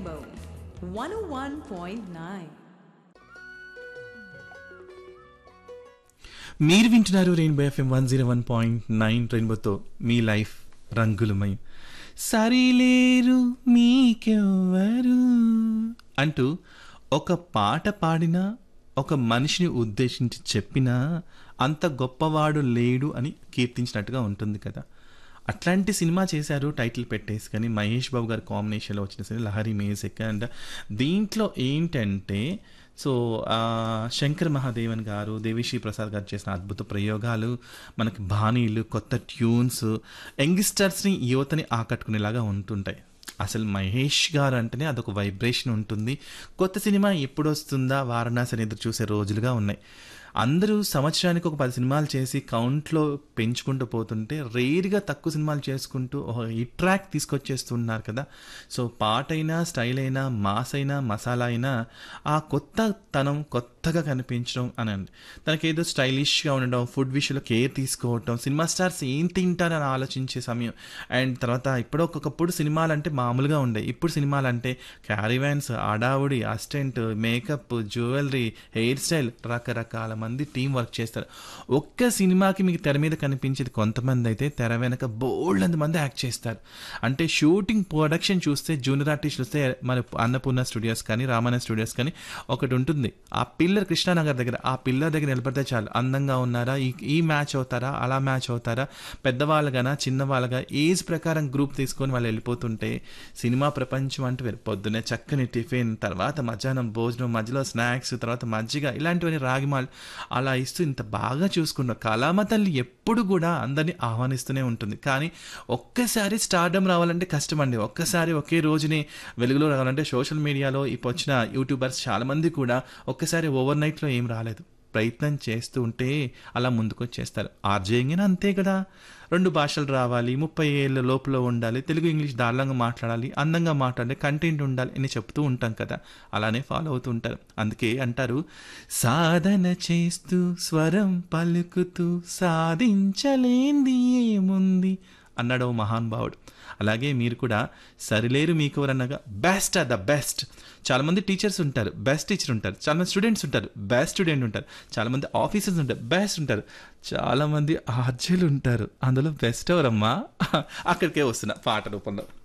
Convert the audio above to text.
Rainbow 101.9. మీరు వింటున్నారు rainbow FM one zero one point nine రెయిన్బోతో మీ లైఫ్ రంగులమయం సరిలేరు మీకెవ్వరు అంటూ ఒక పాట పాడినా ఒక మనిషిని ఉద్దేశించి చెప్పినా అంత గొప్పవాడు లేడు అని కీర్తించినట్టుగా ఉంటుంది కదా అట్లాంటి సినిమా చేశారు టైటిల్ పెట్టేసి కానీ మహేష్ బాబు గారి కాంబినేషన్లో వచ్చిన సినిమా లహరి మ్యూజిక్ అండ్ దీంట్లో ఏంటంటే సో ఆ, శంకర్ మహాదేవన్ గారు దేవిశ్రీ ప్రసాద్ గారు చేసిన అద్భుత ప్రయోగాలు మనకి బాణీలు కొత్త ట్యూన్స్ యంగ్స్టర్స్ని యువతని ఆకట్టుకునేలాగా ఉంటుంటాయి అసలు మహేష్ గారు అంటేనే అదొక వైబ్రేషన్ ఉంటుంది కొత్త సినిమా ఎప్పుడు వస్తుందా వారణాసి అని ఎదురు చూసే రోజులుగా ఉన్నాయి అందరూ సంవత్సరానికి ఒక పది సినిమాలు చేసి కౌంట్లో పెంచుకుంటూ పోతుంటే రేర్గా తక్కువ సినిమాలు చేసుకుంటూ ఒక హిట్ ట్రాక్ తీసుకొచ్చేస్తున్నారు కదా సో పాట అయినా స్టైల్ అయినా మాస్ అయినా మసాలా అయినా ఆ కొత్త తనం కొత్తగా కనిపించడం అని అండి తనకి ఏదో స్టైలిష్గా ఉండడం ఫుడ్ విషయంలో కేర్ తీసుకోవటం సినిమా స్టార్స్ ఏం తింటారని ఆలోచించే సమయం అండ్ తర్వాత ఇప్పుడు ఒక్కొక్కప్పుడు సినిమాలు అంటే మామూలుగా ఉండే ఇప్పుడు సినిమాలు అంటే క్యారీవ్యాన్స్ అడావుడి assistant makeup jewellery hair style రకరకాల మంది టీం వర్క్ చేస్తారు ఒక్క సినిమాకి మీకు తెర మీద కనిపించేది కొంతమంది అయితే తెర వెనక బోల్డ్ మంది యాక్ట్ చేస్తారు అంటే షూటింగ్ ప్రొడక్షన్ చూస్తే జూనియర్ ఆర్టిస్టులు వస్తే మన అన్నపూర్ణ స్టూడియోస్ కానీ రామాయణ స్టూడియోస్ కానీ ఒకటి ఉంటుంది ఆ పిల్లర్ కృష్ణానగర్ దగ్గర ఆ పిల్లర్ దగ్గర నిలబడితే చాలు అందంగా ఉన్నారా ఈ ఈ మ్యాచ్ అవుతారా అలా మ్యాచ్ అవుతారా పెద్దవాళ్ళగానా చిన్నవాళ్ళగా ఏజ్ ప్రకారం గ్రూప్ తీసుకొని వాళ్ళు వెళ్ళిపోతుంటే సినిమా ప్రపంచం అంటే వేరు పొద్దునే చక్కని టిఫిన్ తర్వాత మధ్యాహ్నం భోజనం మధ్యలో స్నాక్స్ తర్వాత మజ్జిగ ఇలాంటివన్నీ రాగిమాల్ అలా ఇస్తూ ఇంత బాగా చూసుకున్న కళామ తల్లి ఎప్పుడు కూడా అందరినీ ఆహ్వానిస్తూనే ఉంటుంది కానీ ఒక్కసారి స్టార్డమ్ రావాలంటే కష్టం అండి ఒక్కసారి ఒకే రోజుని వెలుగులో రావాలంటే సోషల్ మీడియాలో ఇప్పుడు వచ్చిన యూట్యూబర్స్ చాలామంది కూడా ఒక్కసారి ఓవర్ నైట్లో ఏం రాలేదు ప్రయత్నం చేస్తూ ఉంటే అలా ముందుకొచ్చేస్తారు ఆర్జేయంగా అంతే కదా రెండు భాషలు రావాలి ముప్పై ఏళ్ళ లోపల ఉండాలి తెలుగు ఇంగ్లీష్ దారుణంగా మాట్లాడాలి అందంగా మాట్లాడాలి కంటెంట్ ఉండాలి అని చెప్తూ ఉంటాం కదా అలానే ఫాలో అవుతూ ఉంటారు అందుకే అంటారు సాధన చేస్తూ స్వరం పలుకుతూ సాధించలేంది ఏముంది అన్నాడు ఓ మహానుభావుడు అలాగే మీరు కూడా సరిలేరు మీకు ఎవరన్నగా బెస్ట్ ఆర్ ద బెస్ట్ చాలామంది టీచర్స్ ఉంటారు బెస్ట్ టీచర్ ఉంటారు చాలామంది స్టూడెంట్స్ ఉంటారు బెస్ట్ స్టూడెంట్ ఉంటారు చాలామంది ఆఫీసర్స్ ఉంటారు బెస్ట్ ఉంటారు చాలామంది ఆర్జీలు ఉంటారు అందులో బెస్ట్ ఎవరమ్మా అక్కడికే వస్తున్నా పాట రూపంలో